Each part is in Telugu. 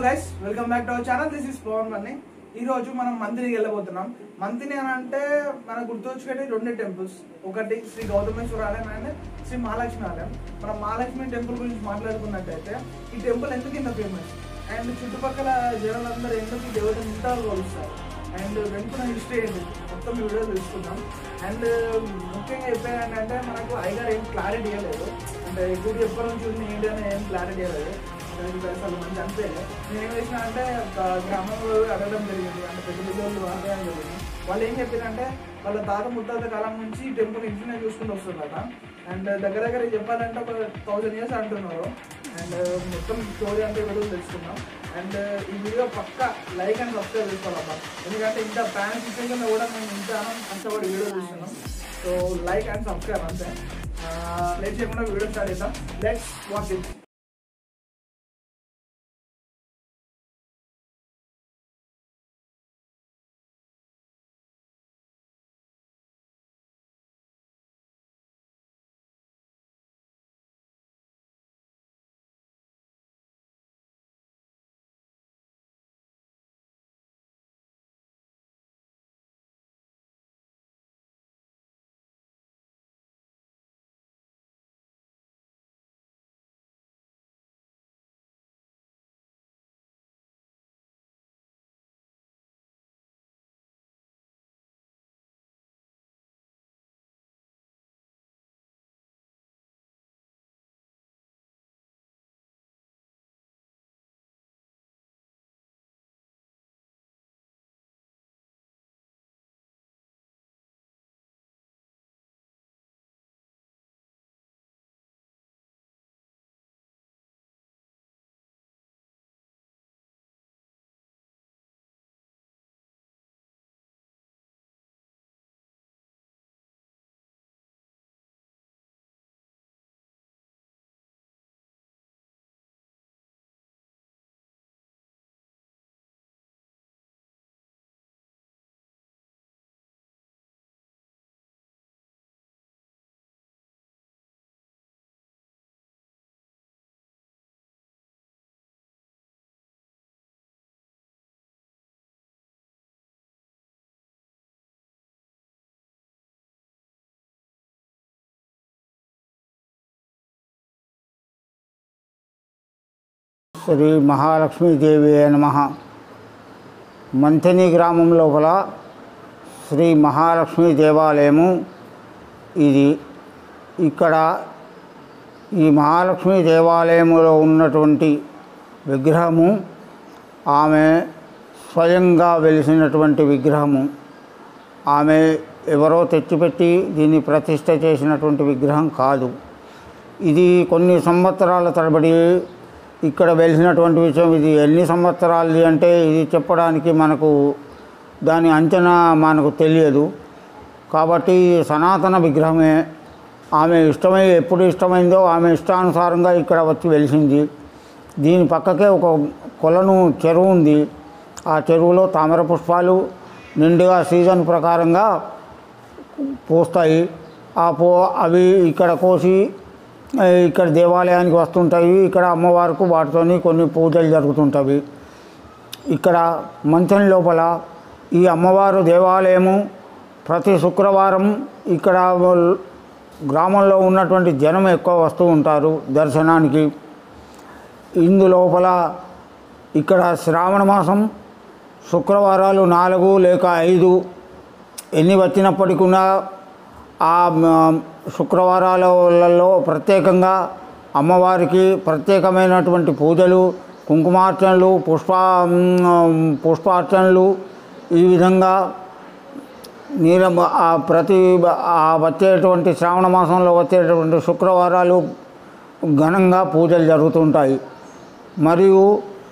Guys welcome back to our channel this is Pavan మన్ని ఈ రోజు మనం మంతినికి వెళ్ళబోతున్నాం మంతిని అని అంటే మనకు గుర్తొచ్చుకునే రెండు టెంపుల్స్ ఒకటి శ్రీ గౌతమేశ్వర ఆలయం అండ్ శ్రీ మహాలక్ష్మి ఆలయం మనం మహాలక్ష్మి టెంపుల్ గురించి మాట్లాడుకున్నట్టయితే ఈ టెంపుల్ ఎందుకు ఇంత ఫేమస్ అండ్ చుట్టుపక్కల జనాలందరూ ఎందుకు ఈ దేవతను ఇంత కొలుస్తారు అండ్ వెనుకున్న హిస్టరీ ఏంటి మొత్తం ఈ వీడియో తెలుసుకుందాం అండ్ ముఖ్యంగా చెప్పేది అంటే మనకు ఐగారు ఏం క్లారిటీ ఇవ్వలేదు అంటే ఇప్పుడు ఎప్పటి నుంచి ఉంది ఏంటి అని ఏం క్లారిటీ ఇవ్వలేదు దానికి అసలు మంచి అనిపించలేదు నేను ఏం చేసిన అంటే ఒక గ్రామంలో అడగడం జరిగింది అంటే పెద్ద పెద్ద వాళ్ళు అడగడం జరిగింది వాళ్ళు ఏం చెప్పారంటే వాళ్ళ తాత ముత్తాత కాలం నుంచి ఈ టెంపుల్ ఇంట్లోనే చూసుకుంటూ వస్తుందట అండ్ దగ్గర దగ్గర చెప్పాలంటే ఒక థౌజండ్ ఇయర్స్ అంటున్నారు అండ్ మొత్తం స్టోరీ అంటే వీడియో తెలుసుకున్నాం అండ్ ఈ వీడియో పక్క లైక్ అండ్ సబ్స్క్రైబ్ చేసుకోవాలమ్మా ఎందుకంటే ఇంత ప్యాన్ సిచ్యువేషన్ కూడా మేము ఇంత కష్టపడి వీడియో చూస్తున్నాం సో లైక్ అండ్ సబ్స్క్రైబ్ అంతే లేట్ చేయకుండా వీడియో స్టార్ట్ చేద్దాం let's watch it Shri Mahalakshmidevi నమ మంథని గ్రామం లోపల శ్రీ మహాలక్ష్మి దేవాలయము ఇది ఇక్కడ ఈ మహాలక్ష్మి దేవాలయములో ఉన్నటువంటి విగ్రహము ఆమె స్వయంగా వెలిసినటువంటి విగ్రహము ఆమె ఎవరో తెచ్చిపెట్టి దీన్ని ప్రతిష్ట చేసినటువంటి విగ్రహం కాదు ఇది కొన్ని సంవత్సరాల తరబడి ఇక్కడ వెలిసినటువంటి విషయం ఇది ఎన్ని సంవత్సరాలది అంటే ఇది చెప్పడానికి మనకు దాని అంచనా మనకు తెలియదు కాబట్టి సనాతన విగ్రహమే ఆమె ఇష్టమై ఎప్పుడు ఇష్టమైందో ఆమె ఇష్టానుసారంగా ఇక్కడ వచ్చి వెలిసింది దీని పక్కకే ఒక కొలను చెరువు ఉంది ఆ చెరువులో తామర పుష్పాలు నిండుగా సీజన్ ప్రకారంగా పూస్తాయి ఆ పో అవి ఇక్కడ కోసి ఆ, ఇక్కడ దేవాలయానికి వస్తుంటాయి ఇక్కడ అమ్మవారికి వాటితోని కొన్ని పూజలు జరుగుతుంటాయి ఇక్కడ మంచం లోపల ఈ అమ్మవారు దేవాలయము ప్రతి శుక్రవారం ఇక్కడ వాళ్ళు- గ్రామంలో ఉన్నటువంటి జనం ఎక్కువ వస్తూ ఉంటారు దర్శనానికి ఇందు లోపల ఇక్కడ శ్రావణ మాసం శుక్రవారాలు నాలుగు లేక ఐదు ఎన్ని వచ్చినప్పటికీ కూడా ఆ మ- శుక్రవారాలలో ప్రత్యేకంగా అమ్మవారికి ప్రత్యేకమైనటువంటి పూజలు కుంకుమార్చనలు పుష్ప మ్, పుష్పార్చనలు ఈ విధంగా నీల ఆ ప్రతి ఆ వచ్చేటువంటి శ్రావణ మాసంలో వచ్చేటువంటి శుక్రవారాలు ఘనంగా పూజలు జరుగుతుంటాయి మరియు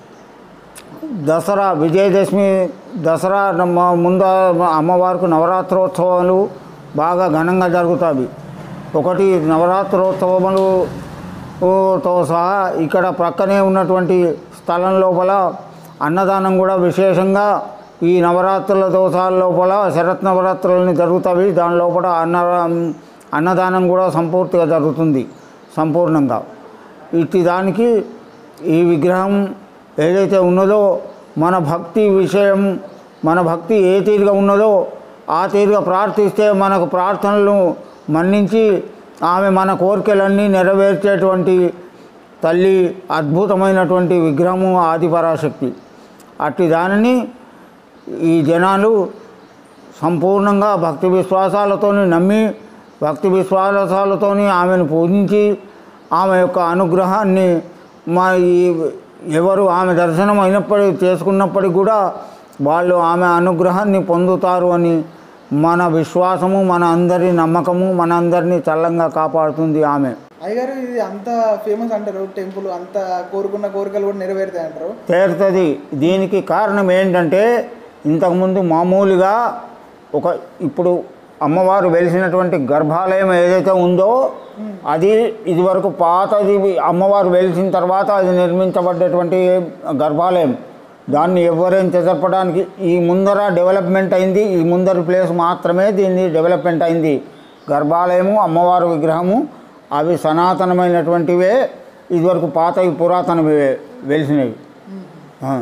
దసరా విజయదశమి దసరా నమ్మ- ముందు అమ్మవారికి నవరాత్రోత్సవాలు బాగా ఘనంగా జరుగుతాయి ఒకటి నవరాత్రోత్సవములు ఓ తో సహా ఇక్కడ ప్రక్కనే ఉన్నటువంటి స్థలం లోపల అన్నదానం కూడా విశేషంగా ఈ నవరాత్రుల దోషాల లోపల శరత్ నవరాత్రులని జరుగుతాయి దాని లోపల అన్న అన్నదానం కూడా సంపూర్తిగా జరుగుతుంది సంపూర్ణంగా ఇట్టి దానికి ఈ విగ్రహం ఏదైతే ఉన్నదో మన భక్తి విషయం మన భక్తి ఏ తీరుగా ఉన్నదో ఆ తీరుగా ప్రార్థిస్తే మనకు ప్రార్థనలు మన్నించి ఆమె మన కోరికలన్నీ నెరవేర్చేటువంటి తల్లి అద్భుతమైనటువంటి విగ్రహము ఆదిపరాశక్తి అట్టి దానిని ఈ జనాలు సంపూర్ణంగా భక్తి విశ్వాసాలతోని నమ్మి భక్తి విశ్వాసాలతోని ఆమెను పూజించి ఆమె యొక్క అనుగ్రహాన్ని మా ఈ ఎవరు ఆమె దర్శనం అయినప్పటి చేసుకున్నప్పటికీ కూడా వాళ్ళు ఆమె అనుగ్రహాన్ని పొందుతారు అని మన విశ్వాసము మన అందరి నమ్మకము మన అందరినీ చల్లంగా కాపాడుతుంది ఆమె అయ్యగారు ఇది అంత ఫేమస్ అంటారు టెంపుల్ అంత కోరుకున్న కోరికలు కూడా నెరవేరుతాయి అంటారు తీరుతుంది దీనికి కారణం ఏంటంటే ఇంతకుముందు మామూలుగా ఒక ఇప్పుడు అమ్మవారు వెలిసినటువంటి గర్భాలయం ఏదైతే ఉందో అది ఇదివరకు పాతది అమ్మవారు వెలిసిన తర్వాత అది నిర్మించబడ్డటువంటి గర్భాలయం దాన్ని ఎవరేం చెదరపడానికి ఈ ముందర డెవలప్మెంట్ అయింది ఈ ముందర ప్లేస్ మాత్రమే దీన్ని డెవలప్మెంట్ అయింది గర్భాలయము అమ్మవారు విగ్రహము అవి సనాతనమైనటువంటివే ఇదివరకు పాతవి పురాతనవి వెలిసినవి ఆ.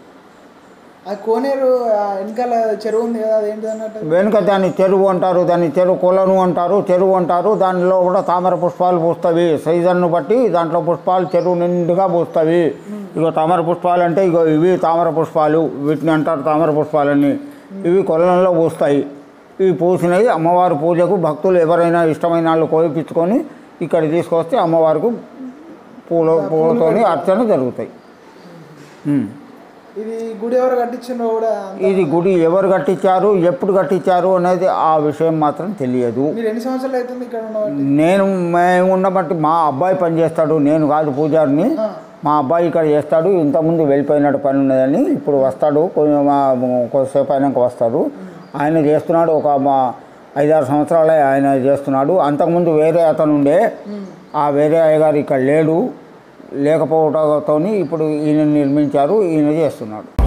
ఆ కోనేరు ఆ వెనకాల చెరువు ఉంది కదా అదేంటి అన్నట్టు వెనుక దాన్ని చెరువు అంటారు దాన్ని చెరువు కొలను అంటారు చెరువు అంటారు దానిలో కూడా తామర పుష్పాలు పూస్తవి సీజన్ను బట్టి దాంట్లో పుష్పాలు చెరువు నిండుగా పూస్తవి ఇగో తామర పుష్పాలు అంటే ఇగో ఇవి తామర పుష్పాలు వీటిని అంటారు తామర పుష్పాలని ఇవి కొలంలో పూస్తాయి ఇవి పూసినవి అమ్మవారి పూజకు భక్తులు ఎవరైనా ఇష్టమైన వాళ్ళు కోయిపించుకొని ఇక్కడ తీసుకొస్తే అమ్మవారికి పూల పూలతోని అర్చన జరుగుతాయి ఉమ్. ఇది గుడి ఎవరు కట్టించిండ్రో కూడా అంత- ఇది గుడి ఎవరు కట్టించారు ఎప్పుడు కట్టించారు అనేది ఆ విషయం మాత్రం తెలియదు మీరు ఎన్ని సంవత్సరాలు అవుతుంది ఇక్కడ ఉన్నవాటి నేను మేము ఉన్నబట్టి మా అబ్బాయి పని చేస్తాడు నేను కాదు పూజారిని ఆ. మా అబ్బాయి ఇక్కడ చేస్తాడు ఇంతకుముందు వెళ్ళిపోయినట్టు పని ఉన్నదని ఇప్పుడు వస్తాడు కొంచెం మా- కొద్దిసేపు అయినాక వస్తాడు ఆయన చేస్తున్నాడు ఒక మా ఐదారు సంవత్సరాలే ఆయన చేస్తున్నాడు అంతకుముందు వేరే అతను ఉండే ఆ వేరే అయ్యగారు ఇక్కడ లేడు లేకపోవడంతో ఇప్పుడు ఈయన నిర్మించారు ఈయన చేస్తున్నాడు